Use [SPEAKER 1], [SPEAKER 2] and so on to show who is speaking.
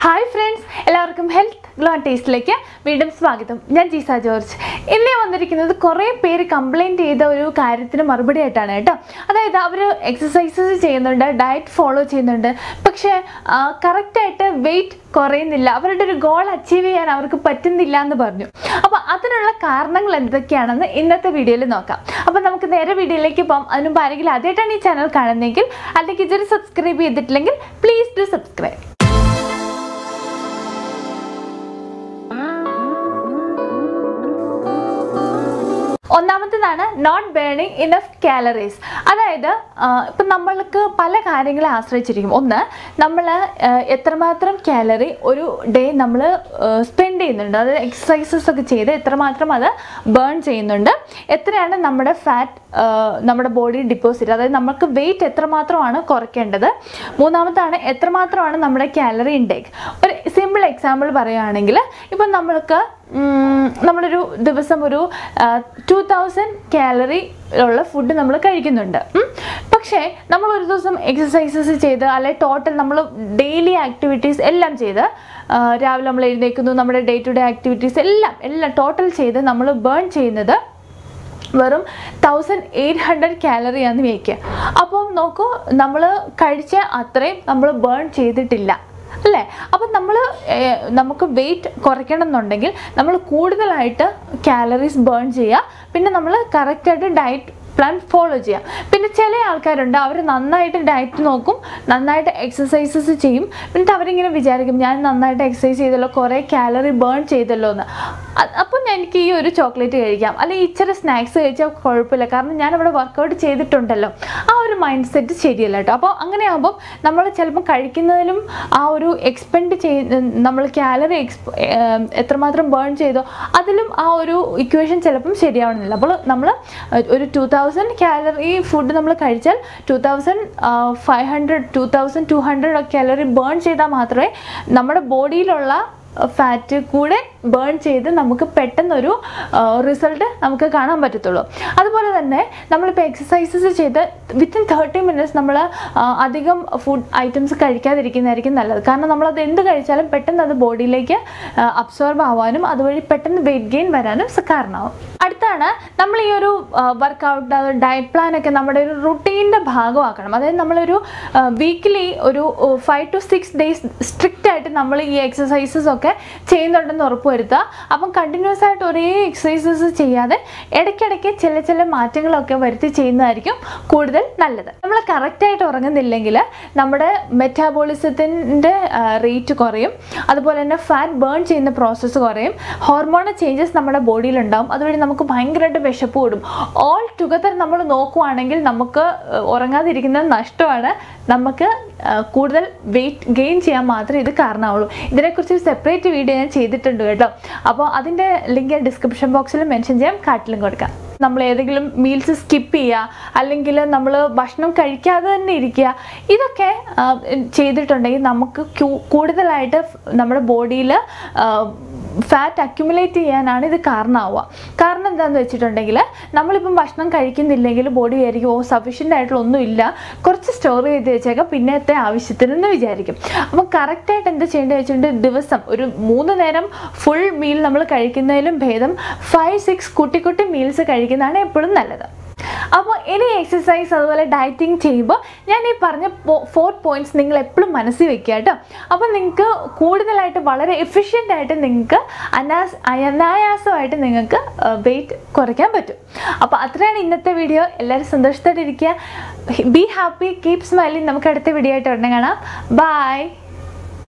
[SPEAKER 1] hi friends എല്ലാവർക്കും health glow and ടേസ്റ്റിലേക്ക് വീണ്ടും സ്വാഗതം ഞാൻ ജീസ ജോർജ് ഇന്നേ വന്നിരിക്കുന്നത് കുറേ പേര് കംപ്ലൈൻറ്റ് ചെയ്ത ഒരു കാര്യത്തിന് മറുപടി ആയിട്ടാണ് കേട്ടോ അതായത് അവർ എക്സസൈസസ് ചെയ്യുന്നുണ്ട് ഡയറ്റ് ഫോളോ ചെയ്യുന്നുണ്ട് പക്ഷേ കറക്റ്റായിട്ട് വെയിറ്റ് കുറയുന്നില്ല അവരുടെ ഒരു ഗോൾ അച്ചീവ് ചെയ്യാൻ അവർക്ക് പറ്റുന്നില്ല എന്ന് പറഞ്ഞു അപ്പോൾ അതിനുള്ള കാരണങ്ങൾ എന്തൊക്കെയാണെന്ന് ഇന്നത്തെ വീഡിയോയിൽ നോക്കാം അപ്പോൾ നമുക്ക് നേരെ വീഡിയോയിലേക്ക് പോകാം അതിന് മുമ്പ് ആരെങ്കിലും ആദ്യമായിട്ടാണ് ഈ ചാനൽ കാണുന്നതെങ്കിൽ അല്ലെങ്കിൽ ഇതൊരു സബ്സ്ക്രൈബ് ചെയ്തിട്ടില്ലെങ്കിൽ പ്ലീസ് ഡു സബ്സ്ക്രൈബ് ഒന്നാമത്തേതാണ് നോട്ട് ബേണിംഗ് ഇനഫ് കാലറീസ് അതായത് ഇപ്പം നമ്മൾക്ക് പല കാര്യങ്ങളെ ആശ്രയിച്ചിരിക്കും ഒന്ന് നമ്മൾ എത്രമാത്രം കാലറി ഒരു ഡേ നമ്മൾ സ്പെൻഡ് ചെയ്യുന്നുണ്ട് അതായത് എക്സസൈസസ് ഒക്കെ ചെയ്ത് എത്രമാത്രം അത് ബേൺ ചെയ്യുന്നുണ്ട് എത്രയാണ് നമ്മുടെ ഫാറ്റ് നമ്മുടെ ബോഡി ഡിപ്പോസിറ്റ് അതായത് നമുക്ക് വെയിറ്റ് എത്രമാത്രമാണ് കുറയ്ക്കേണ്ടത് മൂന്നാമത്താണ് എത്രമാത്രമാണ് നമ്മുടെ കാലറി ഇൻടേക്ക് ഒരു സിമ്പിൾ എക്സാമ്പിൾ പറയുകയാണെങ്കിൽ ഇപ്പം നമ്മൾക്ക് നമ്മളൊരു ദിവസം ഒരു ടു തൗസൻഡ് കാലറി ഉള്ള ഫുഡ് നമ്മൾ കഴിക്കുന്നുണ്ട് പക്ഷേ നമ്മൾ ഒരു ദിവസം എക്സസൈസസ് ചെയ്ത് അല്ലെങ്കിൽ ടോട്ടൽ നമ്മൾ ഡെയിലി ആക്ടിവിറ്റീസ് എല്ലാം ചെയ്ത് രാവിലെ നമ്മൾ എഴുന്നേക്കുന്നു നമ്മുടെ ഡേ ടു ഡേ ആക്ടിവിറ്റീസ് എല്ലാം എല്ലാം ടോട്ടൽ ചെയ്ത് നമ്മൾ ബേൺ ചെയ്യുന്നത് വെറും തൗസൻഡ് എയ്റ്റ് ഹൺഡ്രഡ് കാലറിയാന്ന് വയ്ക്കുക അപ്പം നോക്കൂ നമ്മൾ കഴിച്ച അത്രയും നമ്മൾ ബേൺ ചെയ്തിട്ടില്ല അല്ലേ അപ്പം നമ്മൾ നമുക്ക് വെയിറ്റ് കുറയ്ക്കണം എന്നുണ്ടെങ്കിൽ നമ്മൾ കൂടുതലായിട്ട് കാലറീസ് ബേൺ ചെയ്യുക പിന്നെ നമ്മൾ കറക്റ്റായിട്ട് ഡയറ്റ് പ്ലാൻ ഫോളോ ചെയ്യാം പിന്നെ ചില ആൾക്കാരുണ്ട് അവർ നന്നായിട്ട് ഡയറ്റ് നോക്കും നന്നായിട്ട് എക്സസൈസസ് ചെയ്യും എന്നിട്ട് അവരിങ്ങനെ വിചാരിക്കും ഞാൻ നന്നായിട്ട് എക്സസൈസ് ചെയ്തല്ലോ കുറേ കാലറി ബേൺ ചെയ്തല്ലോ എന്ന് അപ്പം എനിക്ക് ഈ ഒരു ചോക്ലേറ്റ് കഴിക്കാം അല്ലെങ്കിൽ ഇച്ചിരി സ്നാക്സ് കഴിച്ചാൽ കുഴപ്പമില്ല കാരണം ഞാൻ അവിടെ വർക്കൗട്ട് ചെയ്തിട്ടുണ്ടല്ലോ ആ ഒരു മൈൻഡ് സെറ്റ് ശരിയല്ല കേട്ടോ അപ്പോൾ അങ്ങനെയാകുമ്പം നമ്മൾ ചിലപ്പോൾ കഴിക്കുന്നതിലും ആ ഒരു എക്സ്പെൻഡ് ചെയ്ത് നമ്മൾ കാലറി എക്സ്പ് എത്രമാത്രം ബേൺ ചെയ്തോ അതിലും ആ ഒരു ഇക്വേഷൻ ചിലപ്പം ശരിയാവണമെന്നില്ല അപ്പോൾ നമ്മൾ ഒരു ടു തൗസൻഡ് കാലറി ഫുഡ് നമ്മൾ കഴിച്ചാൽ two thousand five hundred two thousand two hundred calorie burn ചെയ്താൽ മാത്രമേ നമ്മുടെ ബോഡിയിലുള്ള ഫാറ്റ് കൂടെ ബേൺ ചെയ്ത് നമുക്ക് പെട്ടെന്നൊരു റിസൾട്ട് നമുക്ക് കാണാൻ പറ്റത്തുള്ളൂ അതുപോലെ തന്നെ നമ്മളിപ്പോൾ എക്സസൈസസ് ചെയ്ത് വിത്തിൻ തേർട്ടി മിനിറ്റ്സ് നമ്മൾ അധികം ഫുഡ് ഐറ്റംസ് കഴിക്കാതിരിക്കുന്നതായിരിക്കും നല്ലത് കാരണം നമ്മളത് എന്ത് കഴിച്ചാലും പെട്ടെന്ന് അത് ബോഡിയിലേക്ക് അബ്സോർബ് ആവാനും അതുവഴി പെട്ടെന്ന് വെയിറ്റ് ഗെയിൻ വരാനും കാരണമാവും അടുത്താണ് നമ്മൾ ഈ ഒരു വർക്കൗട്ട് ഡയറ്റ് പ്ലാൻ ഒക്കെ നമ്മുടെ ഒരു റുട്ടീൻ്റെ ഭാഗമാക്കണം അതായത് നമ്മളൊരു വീക്കിലി ഒരു five to six days strict ആയിട്ട് നമ്മൾ ഈ എക്സസൈസസ് ഒക്കെ ചെയ്യുന്നുണ്ടെന്ന് ഉറപ്പുവരുത്തുക അപ്പം കണ്ടിന്യൂസ് ആയിട്ട് ഒരേ എക്സസൈസസ് ചെയ്യാതെ ഇടയ്ക്കിടയ്ക്ക് ചില ചില മാറ്റങ്ങളൊക്കെ വരുത്തി ചെയ്യുന്നതായിരിക്കും കൂടുതൽ നല്ലത് നമ്മൾ കറക്റ്റായിട്ട് ഉറങ്ങുന്നില്ലെങ്കിൽ നമ്മുടെ മെറ്റാബോളിസത്തിൻ്റെ റേറ്റ് കുറയും അതുപോലെ തന്നെ ഫാറ്റ് ബേൺ ചെയ്യുന്ന പ്രോസസ്സ് കുറയും ഹോർമോണൽ ചേഞ്ചസ് നമ്മുടെ ബോഡിയിലുണ്ടാവും അതുവഴി നമുക്ക് ഭയങ്കരമായിട്ട് വിശപ്പ് കൂടും ഓൾ ടുഗദർ നമ്മൾ നോക്കുവാണെങ്കിൽ നമുക്ക് ഉറങ്ങാതിരിക്കുന്നത് നഷ്ടമാണ് നമുക്ക് കൂടുതൽ വെയിറ്റ് ഗെയിൻ ചെയ്യാൻ മാത്രമേ ഇത് കാരണമാവുള്ളൂ ഇതിനെക്കുറിച്ച് സെപ്പറേറ്റ് വീഡിയോ ഞാൻ ചെയ്തിട്ടുണ്ട് കേട്ടോ അപ്പോൾ അതിൻ്റെ ലിങ്ക് ഡിസ്ക്രിപ്ഷൻ ബോക്സിൽ മെൻഷൻ ചെയ്യാം കാട്ടിലും കൊടുക്കാം നമ്മൾ ഏതെങ്കിലും മീൽസ് സ്കിപ്പ് ചെയ്യുക അല്ലെങ്കിൽ നമ്മൾ ഭക്ഷണം കഴിക്കാതെ തന്നെ ഇരിക്കുക ഇതൊക്കെ ചെയ്തിട്ടുണ്ടെങ്കിൽ നമുക്ക് കൂടുതലായിട്ട് നമ്മുടെ ബോഡിയിൽ ഫാറ്റ് അക്യുമുലേറ്റ് ചെയ്യാനാണ് ഇത് കാരണമാവുക കാരണം എന്താണെന്ന് വെച്ചിട്ടുണ്ടെങ്കിൽ നമ്മളിപ്പം ഭക്ഷണം കഴിക്കുന്നില്ലെങ്കിൽ ബോഡി വിചാരിക്കും ഓ സഫീഷ്യൻ്റ് ആയിട്ടുള്ള ഒന്നുമില്ല കുറച്ച് സ്റ്റോർ ചെയ്ത് വെച്ചേക്കാം പിന്നത്തെ ആവശ്യത്തിനെന്ന് വിചാരിക്കും അപ്പം കറക്റ്റായിട്ട് എന്താ ചെയ്യേണ്ടത് വെച്ചിട്ടുണ്ടെങ്കിൽ ദിവസം ഒരു മൂന്ന് നേരം ഫുൾ മീൽ നമ്മൾ കഴിക്കുന്നതിലും ഭേദം ഫൈവ് സിക്സ് കുട്ടി കുട്ടി മീൽസ് കഴിക്കുന്നതാണ് എപ്പോഴും നല്ലത് അപ്പോൾ ഇനി എക്സസൈസ് അതുപോലെ ഡയറ്റിംഗ് ചെയ്യുമ്പോൾ ഞാൻ ഈ പറഞ്ഞ ഫോർ പോയിന്റ്സ് നിങ്ങൾ എപ്പോഴും മനസ്സിൽ വെക്കുക കേട്ടോ അപ്പോൾ നിങ്ങൾക്ക് കൂടുതലായിട്ട് വളരെ എഫിഷ്യൻ്റ് ആയിട്ട് നിങ്ങൾക്ക് അനാസ് അനായാസമായിട്ട് നിങ്ങൾക്ക് വെയിറ്റ് കുറയ്ക്കാൻ പറ്റും അപ്പോൾ അത്രയാണ് ഇന്നത്തെ വീഡിയോ എല്ലാവരും സന്തോഷത്തോടെ ഇരിക്കുക ബി ഹാപ്പി കീപ് സ്മൈലിംഗ് നമുക്ക് അടുത്ത വീഡിയോ ആയിട്ട് ഉടനെ കാണാം ബൈ